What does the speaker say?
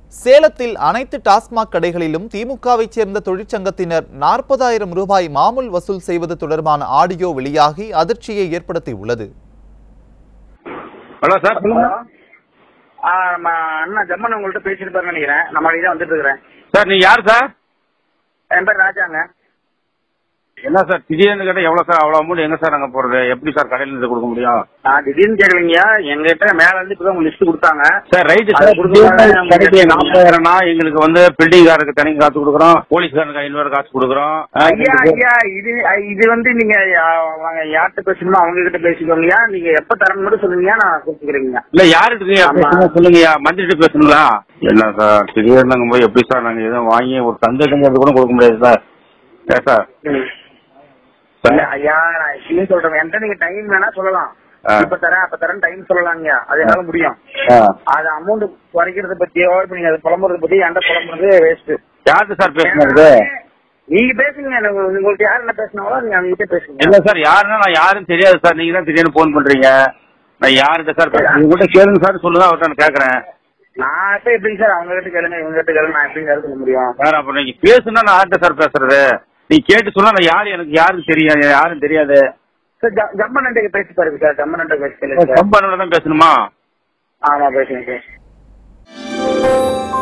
சேலத்தில் அனைத்து டாஸ்மாக் கடைகளிலும் திமுகவைச் சேர்ந்த தொழிற்சங்கத்தினர் நாற்பதாயிரம் ரூபாய் மாமூல் வசூல் செய்வது தொடர்பான ஆடியோ வெளியாகி அதிர்ச்சியை ஏற்படுத்தியுள்ளது ஹலோ சார் சொல்லுங்க ஆ, நம்ம அண்ணா ஜம்மன் உங்கள்ட்ட பேசிட்டு பாருன்னு நினைக்கிறேன் நம்ம தான் வந்துட்டு இருக்கிறேன் சார் நீங்க யார் சார் என் பேர் ராஜாங்க என்ன சார் திடீர்னு கேட்டா எவ்வளவு சார் அவ்வளவு அமௌண்ட் எங்க சார் நாங்க போறது எப்படி சார் கடையில இருந்து கொடுக்க முடியும் நான் திடீர்னு கேட்கலீங்க எங்கிட்ட மேல இருந்து இப்பதான் உங்க லிஸ்ட் கொடுத்தாங்க சார் ரைட்டு அது சார் கொடுக்கறதா திடீர்னு நம்ம கடைக்கு கேட்கணும். நாற்பதாயிரம்னா எங்களுக்கு வந்து பில்டிங்காருக்கு தனி காசு கொடுக்குறோம் போலீஸ்காரனுக்கு ஐநூறு காசு கொடுக்குறோம் ஐயா ஐயா இது இது வந்து நீங்க ஆ, அவங்க யார்கிட்ட பேசணுமோ அவங்க கிட்ட பேசிக்கோங்கய்யா நீங்க எப்ப தரணும் மட்டும் சொல்லுங்க நான் கொடுத்துக்கிறேங்க இல்ல யாருக்கு ஆமா. பேசுங்க சொல்லுங்கய்யா மந்திரிட்டு பேசணுங்களா என்ன சார் திடீர்னு நாங்க போய் எப்படி சார் நாங்க எதுவும் வாங்கி ஒரு சந்தேகங்கிறது கூட கொடுக்க முடியாது சார் ஏன் சார் இல்ல, ஐயா நான் எப்படியும் சொல்றேன் என்கிட்ட நீங்க டைம் வேணா சொல்லலாம் ஆ. இப்ப தரேன் அப்ப தரேன் டைம் சொல்லலாங்க அது என்னால முடியும் ஆ. அது அமௌண்ட் குறைக்கிறத பத்தியோ இப்ப நீங்க அது புலம்புறத பத்தி என்கிட்ட புலம்புறது வேஸ்ட் யாருக்கு சார் பேசுனது நீங்க பேசுங்க எனக்கு உங்களுக்கு யார் என்ன பேசினாங்களோ நீங்க அவங்க கிட்ட பேசுங்க இல்ல சார் யாருன்னா நான் யாருன்னு தெரியாது சார் நீங்க தான் திடீர்னு போன் பண்றீங்க நான் யாருக்கிட்ட சார் பேசுறேன் உங்ககிட்ட கேளுங்க சார் சொல்லுங்க அவர்கிட்ட நான் கேக்குறேன் நான் இப்ப எப்படிங்க சார் அவங்க கிட்ட கேளுங்க இவங்க கிட்ட கேளுங்க நான் எப்படிங்க சொல்ல முடியும் சார் அப்ப நீங்க பேசுனா நான் யார்கிட்ட சார் பேசுறது நீ கேட்டு சொன்னா நான் யாரு எனக்கு யாருக்கு தெரியும் யாரும் தெரியாது சார் ஜ- ஜம்மன் பேசி பாருங்க சார் ஜம்மன் பேசி கேளுங்க சார் கம்பெனில தான் பேசணுமா ஆமா பேசுங்க சார்